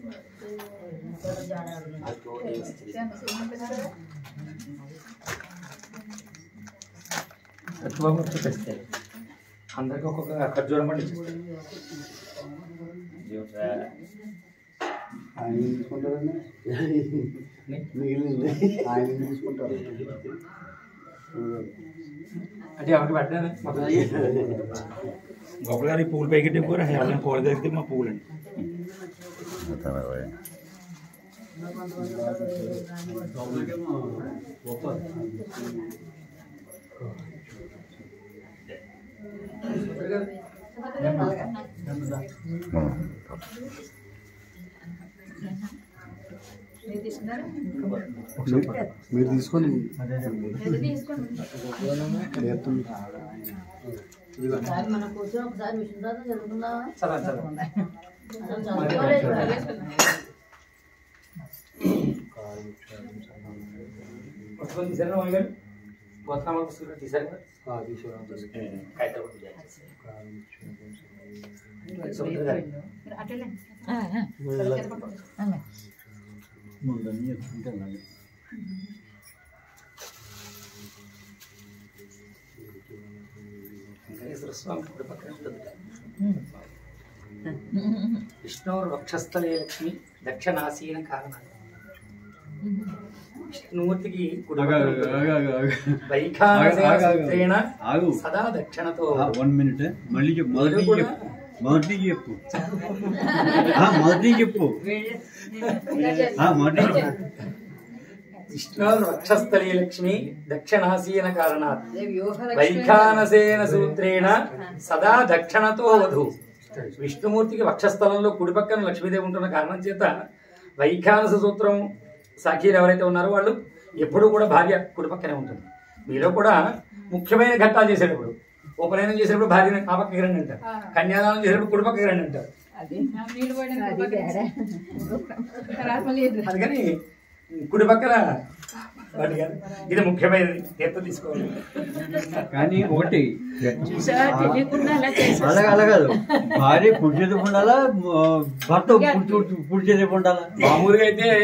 సత్తుబాబు చూపిస్తే అందరికి ఒక్కొక్క ఖర్జూరం పండి ఆయన తీసుకుంటారని మిగిలింది ఆయన తీసుకుంటారు అంటే ఎవరికి పడ్డాను గొప్ప గారి పూలు పైకి కూడా ఎవరైనా పూల దగ్గర మా పూలు అండి మీరు తీసుకొని మనం కూర్చొని ఒకసారి మిషన్ తర్వాత చదువుకుందామా చలా చలా అసలు చదువుకోలేదు పుస్తకం తీసారా మమ్మీ గారు గోత్రామాల పుస్తకం తీసారు కదా కాగితాలు కూడా తీయాలి. సుభద్ర గారు. వెంకటేశ్వర స్వామి గుడి పక్కన ఉంటుంది విష్ణువు వక్షస్థలే లక్ష్మి దక్షిణాసీన కారణాలు విష్ణుమూర్తికి కుడి పక్కన వైఖానసేన సూత్రేణ ఆగు సదా దక్షిణతో వన్ మినిట్ మళ్ళీ చెప్పు మొదటి మీరు కూడా చెప్పు మొదటి చెప్పు ఆ, మొదటి చెప్పు ఆ, మొదటి చెప్పు విష్ణుర్ వక్షస్థలే లక్ష్మి దక్షిణాసీన కారణాత్ వైఖానసేన సూత్రేణ సదా దక్షిణతో వధు విష్ణుమూర్తికి వక్షస్థలంలో కుడి పక్కన లక్ష్మీదేవి ఉంటున్న కారణం చేత వైఖానస సూత్రం సాఖీలు ఎవరైతే ఉన్నారో వాళ్ళు ఎప్పుడూ కూడా భార్య కుడి పక్కనే ఉంటుంది మీలో కూడా ముఖ్యమైన ఘట్టాలు చేసేటప్పుడు ఉపనయనం చేసేటప్పుడు భార్యని ఆ పక్కకి రండి అంటారు కన్యాదానం చేసేటప్పుడు కుడి పక్కకి రండి అంటారు అందుకని కుడి పక్కన వాటి కాదు. ఇది ముఖ్యమైనది తీర్థం తీసుకోవాలి కానీ ఒకటి అలాగే అలాగదు భార్య పుడిచేది ఉండాలా భర్త పుడిచేది ఉండాలా మామూలుగా అయితే